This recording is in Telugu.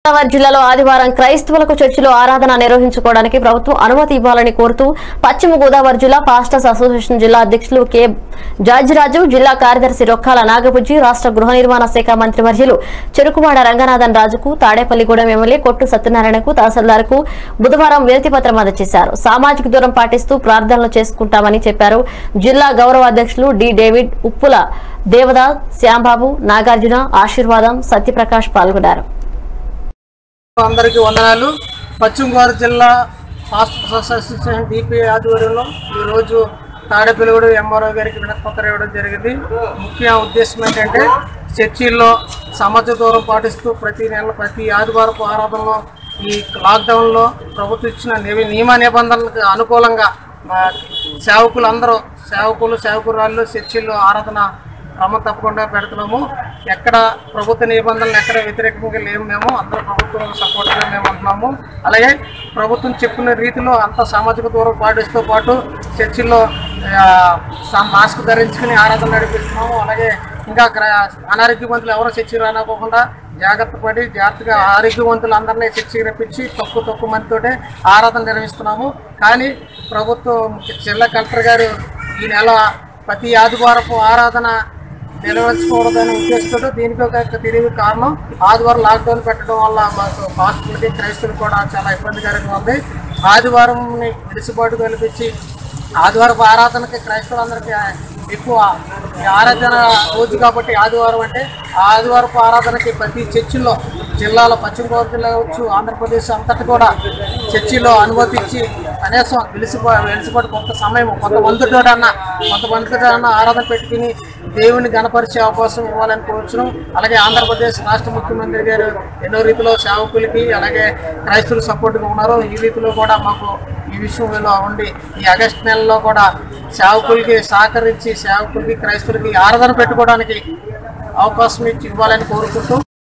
గోదావరి జిల్లాలో ఆదివారం క్రైస్తవులకు చర్చిలో ఆరాధన నిర్వహించుకోవడానికి ప్రభుత్వం అనుమతి ఇవ్వాలని కోరుతూ పశ్చిమ గోదావరి జిల్లా పాస్టర్స్ అసోసియేషన్ జిల్లా అధ్యక్షులు కె జార్జిరాజు జిల్లా కార్యదర్శి రొక్కాల నాగబుజ్జి రాష్ట్ర గృహ నిర్మాణ శాఖ మంత్రి వర్యులు చెరుకువాడ రంగనాథన్ రాజుకు తాడేపల్లిగూడెం ఎమ్మెల్యే కొట్టు సత్యనారాయణకు తహసీల్దార్కు బుధవారం వినతి పత్రం అందజేశారు సామాజిక దూరం పాటిస్తూ ప్రార్థనలు చేసుకుంటామని చెప్పారు జిల్లా గౌరవ అధ్యక్షులు డి డేవిడ్ ఉప్పుల దేవదాస్ శ్యాంబాబు నాగార్జున ఆశీర్వాదం సత్యప్రకాష్ పాల్గొన్నారు అందరికీ వందనాలు పశ్చిమ గోదావరి జిల్లా హాస్పిటల్ అసోసియేషన్ డిపి ఆధ్వర్యంలో ఈరోజు తాడేపల్లిగూడ ఎంఆర్ఓ గారికి వినతిపత్రం ఇవ్వడం జరిగింది ముఖ్య ఉద్దేశం ఏంటంటే చర్చిల్లో సమాజ దూరం పాటిస్తూ ప్రతి నెల ప్రతి ఆదివారపు ఆరాధనలో ఈ లాక్డౌన్లో ప్రభుత్వం ఇచ్చిన నియ- నియమ నిబంధనలకు అనుకూలంగా మా సేవకులు అందరూ సేవకులు సేవకురాళ్ళు చర్చిల్లో ఆరాధన క్రమం తప్పకుండా పెడుతున్నాము ఎక్కడ ప్రభుత్వ నిబంధనలు ఎక్కడ వ్యతిరేకంగా లేవు మేము అందరూ ప్రభుత్వం సపోర్ట్గా మేము ఉంటున్నాము అలాగే ప్రభుత్వం చెప్పిన రీతిలో అంత సామాజిక దూరం పాటిస్తూ పాటు చర్చిల్లో ఆ, సా- మాస్క్ ధరించుకుని ఆరాధన నడిపిస్తున్నాము అలాగే ఇంకా గ్ర- అనారోగ్యవంతులు ఎవరో చర్చి రానివ్వకుండా జాగ్రత్త పడి జాగ్రత్తగా ఆరోగ్యవంతులు అందరినీ చర్చికి రప్పించి తక్కువ తక్కువ మందితోటే ఆరాధన నిర్వహిస్తున్నాము కానీ ప్రభుత్వం జిల్లా కలెక్టర్ గారు ఈ నెల ప్రతి ఆదివారపు ఆరాధన నిర్వహించకూడదనే ఉద్దేశంతో దీనికి ఒక తెలివి కారణం ఆదివారం లాక్డౌన్ పెట్టడం వల్ల మాకు హాస్టల్కి క్రైస్తవులు కూడా చాలా ఇబ్బందికరంగా ఉంది ఆదివారం వెలుసుబాటు కల్పించి ఆదివారపు ఆరాధనకి క్రైస్తవులందరికీ ఎక్కువ ఈ ఆరాధన రోజు కాబట్టి ఆదివారం అంటే ఆ ఆదివారపు ఆరాధనకి ప్రతి చర్చిలో జిల్లాలో పశ్చిమ గోదావరి జిల్లా కావచ్చు ఆంధ్రప్రదేశ్ అంతటి కూడా చర్చిలో అనుమతి ఇచ్చి కనీసం వెలిసిపో వెలిసిపడి కొంత సమయం కొంత మందితోడన్నా కొంత మందితోడన్నా ఆరాధన పెట్టుకుని దేవుని గణపరిచే అవకాశం ఇవ్వాలని కోరుచున్నాం అలాగే ఆంధ్రప్రదేశ్ రాష్ట్ర ముఖ్యమంత్రి గారు ఎన్నో రీతిలో సేవకులకి అలాగే క్రైస్తవులు సపోర్ట్గా ఉన్నారు ఈ రీతిలో కూడా మాకు ఈ విషయంలో ఉండి ఈ ఆగస్టు నెలలో కూడా సేవకులకి సహకరించి సేవకులకి క్రైస్తవులకి ఆరాధన పెట్టుకోవడానికి అవకాశం ఇచ్చి ఇవ్వాలని కోరుకుంటూ